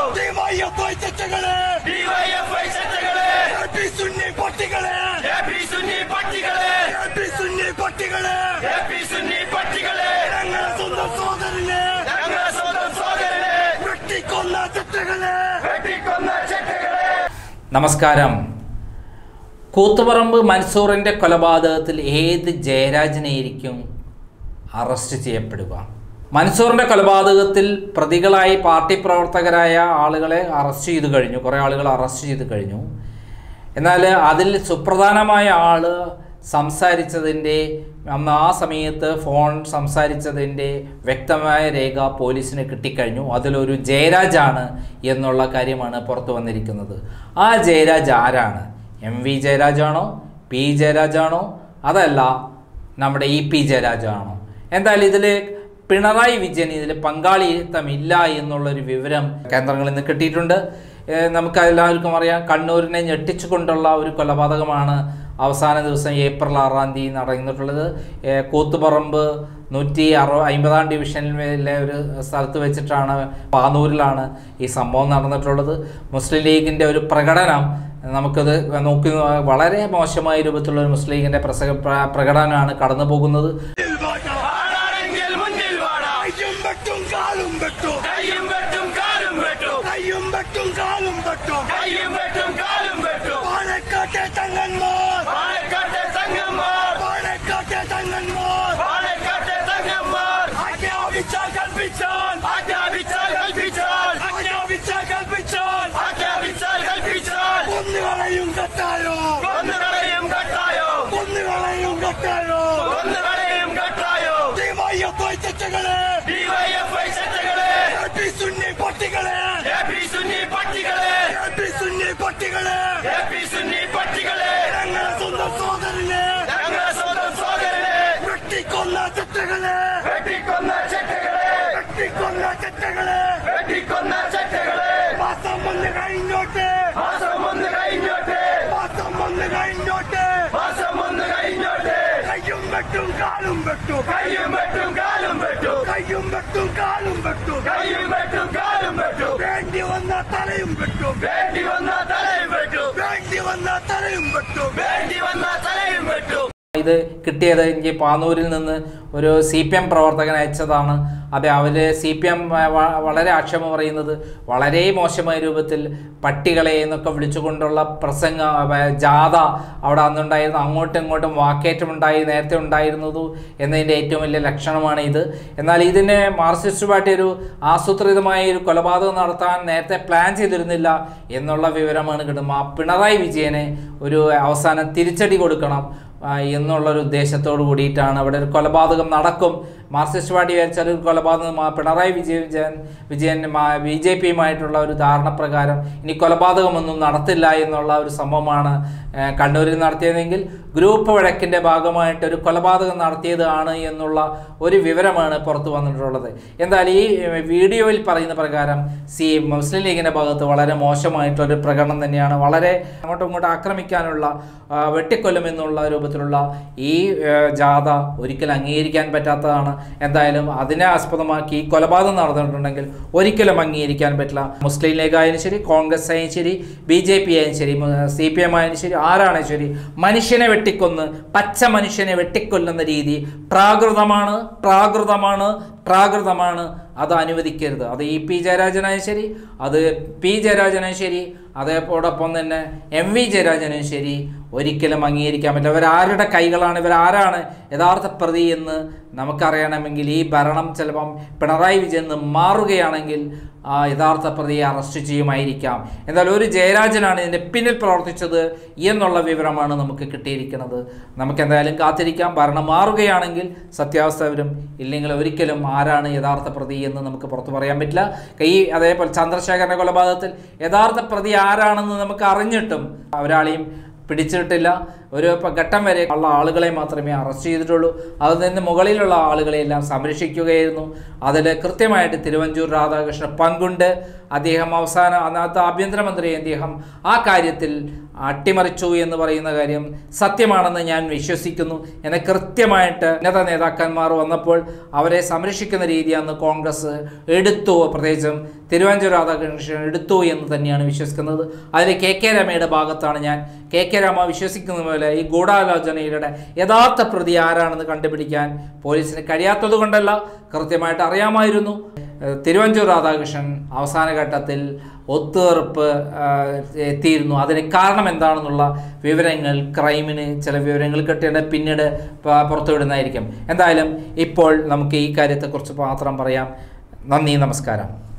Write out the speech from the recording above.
DYFI തെറ്റുകളെ DYFI ശക്തികളെ AP സുന്നി പട്ടികളെ എ പി സുന്നി പട്ടികളെ എപി സുന്നി പട്ടികളെ എ പി സുന്നി പട്ടികളെ ഞങ്ങളെ സ്വന്തം സോദരനെ ഞങ്ങളെ സ്വന്തം സോദരനെ വെട്ടിക്കൊന്ന തെറ്റുകളെ വെട്ടിക്കൊന്ന ശക്തികളെ നമസ്കാരം കൂത്തുപറമ്പ് മൻസൂറിൻ്റെ കൊലപാതകത്തിൽ ഏത് ജയരാജനെയായിരിക്കും അറസ്റ്റ് ചെയ്യപ്പെടുക മൻസൂറിൻ്റെ കൊലപാതകത്തിൽ പ്രതികളായി പാർട്ടി പ്രവർത്തകരായ ആളുകളെ അറസ്റ്റ് ചെയ്തു കഴിഞ്ഞു കുറേ ആളുകൾ അറസ്റ്റ് ചെയ്തു കഴിഞ്ഞു എന്നാൽ അതിൽ സുപ്രധാനമായ ആൾ സംസാരിച്ചതിൻ്റെ അന്ന് ആ സമയത്ത് ഫോൺ സംസാരിച്ചതിൻ്റെ വ്യക്തമായ രേഖ പോലീസിന് കിട്ടിക്കഴിഞ്ഞു അതിലൊരു ജയരാജാണ് എന്നുള്ള കാര്യമാണ് പുറത്തു വന്നിരിക്കുന്നത് ആ ജയരാജ് ആരാണ് എം വി ജയരാജാണോ പി ജയരാജാണോ അതല്ല നമ്മുടെ ഇ പി ജയരാജാണോ എന്തായാലും ഇതിൽ പിണറായി വിജയൻ ഇതിൽ പങ്കാളിത്തമില്ല എന്നുള്ളൊരു വിവരം കേന്ദ്രങ്ങളിൽ നിന്ന് കിട്ടിയിട്ടുണ്ട് ഏഹ് നമുക്ക് എല്ലാവർക്കും അറിയാം കണ്ണൂരിനെ ഞെട്ടിച്ചുകൊണ്ടുള്ള ഒരു കൊലപാതകമാണ് അവസാന ദിവസം ഏപ്രിൽ ആറാം തീയതി നടന്നിട്ടുള്ളത് ഏഹ് കൂത്തുപറമ്പ് നൂറ്റി അറു അമ്പതാം ഡിവിഷനിലെ ഒരു സ്ഥലത്ത് വെച്ചിട്ടാണ് പാനൂരിലാണ് ഈ സംഭവം നടന്നിട്ടുള്ളത് മുസ്ലിം ലീഗിൻ്റെ ഒരു പ്രകടനം നമുക്കത് നോക്കി വളരെ മോശമായ രൂപത്തിലുള്ള ഒരു മുസ്ലിം ലീഗിൻ്റെ പ്രസംഗ പ്ര- പ്രകടനമാണ് കടന്നു പോകുന്നത് ആളാണെങ്കിൽ മുന്നിൽ വാടാ കയ്യും വെട്ടും കാലും വെട്ടും കയ്യും വെട്ടും കാലും വെട്ടും കയ്യും വെട്ടും കാലും വെട്ടും കയ്യും വെട്ടും കാലും വെട്ടും പാലക്കാട്ടെ തങ്ങന്മാർ പാലക്കാട്ടെ തങ്ങന്മാർ പാലക്കാട്ടെ തങ്ങന്മാർ പാലക്കാട്ടെ തങ്ങന്മാർ ആജ്ഞാപിച്ചാൽ കൽപ്പിച്ചാൽ ആജ്ഞാപിച്ചാൽ കൽപ്പിച്ചാൽ ആജ്ഞാപിച്ചാൽ കൽപ്പിച്ചാൽ ആജ്ഞാപിച്ചാൽ കൽപ്പിച്ചാൽ കൊന്നുകളയും കട്ടായോ കൊന്നുകളയും കട്ടായോ കൊന്നുകളയും കട്ടായോ കൊന്നുകളയും കട്ടായോ ഡിവൈഎഫ്ഐ തെറ്റുകളെ ഡിവൈഎഫ്ഐ ശക്തികളെ എപി സുന്നി പട്ടികളെ എ പി സുന്നി പട്ടികളെ എപി സുന്നി പട്ടികളെ എ പി സുന്നി പട്ടികളെ ഞങ്ങളെ സ്വന്തം സോദരനെ ഞങ്ങളെ സ്വന്തം സോദരനെ വെട്ടിക്കൊന്ന തെറ്റുകളെ വെട്ടിക്കൊന്ന ശക്തികളെ വെട്ടിക്കൊന്ന തെറ്റുകളെ വെട്ടിക്കൊന്ന ശക്തികളെ മാസം വന്ന് കഴിഞ്ഞോട്ട് മാസം ഒന്ന് കഴിഞ്ഞോട്ടെ മാസം വന്ന് കഴിഞ്ഞോട്ട് മാസം ഒന്ന് കഴിഞ്ഞോട്ടെ കയ്യും വെട്ടും കാലും വെട്ടും കയ്യും വെട്ടും കാലും വെട്ടും കയ്യും വെട്ടും കാലും വെട്ടും കയ്യും വെട്ടും കാലും വെട്ടും വേണ്ടി വന്ന തലയും വെട്ടും വേണ്ടി വന്ന തലയും വെട്ടും വേണ്ടി വന്ന തലയും വെട്ടും വേണ്ടി വന്ന തലയും വെട്ടും ഇത് കിട്ടിയത് എനിക്ക് പാനൂരിൽ നിന്ന് ഒരു സി പി എം പ്രവർത്തകൻ അയച്ചതാണ് അതെ അവർ സി പി എം വളരെ ആക്ഷേപം പറയുന്നത് വളരെ മോശമായ രൂപത്തിൽ പട്ടികളെ എന്നൊക്കെ വിളിച്ചുകൊണ്ടുള്ള പ്രസംഗ ആ, ജാഥ അവിടെ അന്നുണ്ടായിരുന്നു അങ്ങോട്ടും ഇങ്ങോട്ടും വാക്കേറ്റം ഉണ്ടായി നേരത്തെ ഉണ്ടായിരുന്നതു എന്നതിൻ്റെ ഏറ്റവും വലിയ ലക്ഷണമാണ് ഇത് എന്നാൽ ഇതിനെ മാർക്സിസ്റ്റ് പാർട്ടി ഒരു ആസൂത്രിതമായ ഒരു കൊലപാതകം നടത്താൻ നേരത്തെ പ്ലാൻ ചെയ്തിരുന്നില്ല എന്നുള്ള വിവരമാണ് കിട്ടുന്നത് ആ പിണറായി വിജയനെ ഒരു അവസാനം തിരിച്ചടി കൊടുക്കണം ആ, എന്നുള്ളൊരു ഉദ്ദേശത്തോട് കൂടിയിട്ടാണ് അവിടെ ഒരു കൊലപാതകം നടക്കും മാർക്സിസ്റ്റ് പാർട്ടി വിചാരിച്ചാൽ ഒരു കൊലപാതകം ആ പിണറായി വിജയൻ വിജയൻ വിജയൻ ബി ജെ പിയുമായിട്ടുള്ള ഒരു ധാരണ പ്രകാരം ഇനി കൊലപാതകമൊന്നും നടത്തില്ല എന്നുള്ള ഒരു സംഭവമാണ് ഏ, കണ്ണൂരിൽ നടത്തിയതെങ്കിൽ ഗ്രൂപ്പ് വഴക്കിൻ്റെ ഭാഗമായിട്ട് ഒരു കൊലപാതകം നടത്തിയതാണ് എന്നുള്ള ഒരു വിവരമാണ് പുറത്തു വന്നിട്ടുള്ളത് എന്തായാലും ഈ ഏ, വീഡിയോയിൽ പറയുന്ന പ്രകാരം സി മുസ്ലിം ലീഗിൻ്റെ ഭാഗത്ത് വളരെ മോശമായിട്ടൊരു പ്രകടനം തന്നെയാണ് വളരെ അങ്ങോട്ടും ഇങ്ങോട്ടും ആക്രമിക്കാനുള്ള ആ, വെട്ടിക്കൊല്ലുമെന്നുള്ള രൂപത്തിലുള്ള ഈ ഏ, ജാഥ ഒരിക്കലും അംഗീകരിക്കാൻ പറ്റാത്തതാണ് എന്തായാലും അതിനെ ആസ്പദമാക്കി ഈ കൊലപാതകം നടന്നിട്ടുണ്ടെങ്കിൽ ഒരിക്കലും അംഗീകരിക്കാൻ പറ്റില്ല മുസ്ലിം ലീഗ് ആയാലും ശരി കോൺഗ്രസ് ആയാലും ശരി ബി ജെ പി ആയാലും ശരി സി പി എം ആയാലും ശരി ആരാണെങ്കിലും ശരി മനുഷ്യനെ വെട്ടിക്കൊന്ന് പച്ച മനുഷ്യനെ വെട്ടിക്കൊല്ലുന്ന രീതി പ്രാകൃതമാണ് പ്രാകൃതമാണ് പ്രാകൃതമാണ് അത് അനുവദിക്കരുത് അത് ഇ പി ജയരാജനായാലും ശരി അത് പി ജയരാജനും ശരി അതേപോടൊപ്പം തന്നെ എം വി ജയരാജനും ശരി ഒരിക്കലും അംഗീകരിക്കാൻ പറ്റില്ല ഇവരാരുടെ കൈകളാണ് ഇവരാരാണ് യഥാർത്ഥ പ്രതി എന്ന് നമുക്കറിയണമെങ്കിൽ ഈ ഭരണം ചിലപ്പം പിണറായി വിജയൻ നിന്ന് മാറുകയാണെങ്കിൽ ആ യഥാർത്ഥ പ്രതിയെ അറസ്റ്റ് ചെയ്യുമായിരിക്കാം എന്നാൽ ഒരു ജയരാജനാണ് ഇതിൻ്റെ പിന്നിൽ പ്രവർത്തിച്ചത് എന്നുള്ള വിവരമാണ് നമുക്ക് കിട്ടിയിരിക്കുന്നത് നമുക്ക് എന്തായാലും കാത്തിരിക്കാം ഭരണം മാറുകയാണെങ്കിൽ സത്യാവസ്ഥ വരും ഇല്ലെങ്കിൽ ഒരിക്കലും ആരാണ് യഥാർത്ഥ പ്രതി എന്ന് നമുക്ക് പുറത്തു പറയാൻ പറ്റില്ല ഈ അതേപോലെ ചന്ദ്രശേഖരൻ്റെ കൊലപാതകത്തിൽ യഥാർത്ഥ പ്രതി ആരാണെന്ന് നമുക്ക് അറിഞ്ഞിട്ടും ഒരാളെയും പിടിച്ചിട്ടില്ല ഒരു പ- ഘട്ടം വരെ ഉള്ള ആളുകളെ മാത്രമേ അറസ്റ്റ് ചെയ്തിട്ടുള്ളൂ അതിൽ നിന്ന് മുകളിലുള്ള ആളുകളെയെല്ലാം സംരക്ഷിക്കുകയായിരുന്നു അതിൽ കൃത്യമായിട്ട് തിരുവഞ്ചൂർ രാധാകൃഷ്ണൻ പങ്കുണ്ട് അദ്ദേഹം അവസാനം അന്നത്തെ ആഭ്യന്തരമന്ത്രി അദ്ദേഹം ആ കാര്യത്തിൽ അട്ടിമറിച്ചു എന്ന് പറയുന്ന കാര്യം സത്യമാണെന്ന് ഞാൻ വിശ്വസിക്കുന്നു എന്നെ കൃത്യമായിട്ട് ഉന്നത നേതാക്കന്മാർ വന്നപ്പോൾ അവരെ സംരക്ഷിക്കുന്ന രീതി അന്ന് കോൺഗ്രസ് എടുത്തു പ്രത്യേകിച്ചും തിരുവഞ്ചൂർ രാധാകൃഷ്ണൻ എടുത്തു എന്ന് തന്നെയാണ് വിശ്വസിക്കുന്നത് അതിൽ കെ കെ രമയുടെ ഭാഗത്താണ് ഞാൻ കെ കെ രമ വിശ്വസിക്കുന്ന പോലെ ഈ ഗൂഢാലോചനയുടെ യഥാർത്ഥ പ്രതി ആരാണെന്ന് കണ്ടുപിടിക്കാൻ പോലീസിന് കഴിയാത്തത് കൊണ്ടല്ല കൃത്യമായിട്ട് അറിയാമായിരുന്നു ഏഹ് തിരുവഞ്ചൂർ രാധാകൃഷ്ണൻ അവസാന ഘട്ടത്തിൽ ഒത്തുതീർപ്പ് ആഹ്, എത്തിയിരുന്നു അതിന് കാരണം എന്താണെന്നുള്ള വിവരങ്ങൾ ക്രൈമിന് ചില വിവരങ്ങൾ കിട്ടിയത് പിന്നീട് പ- പുറത്തുവിടുന്നതായിരിക്കും എന്തായാലും ഇപ്പോൾ നമുക്ക് ഈ കാര്യത്തെക്കുറിച്ച് മാത്രം പറയാം നന്ദി നമസ്കാരം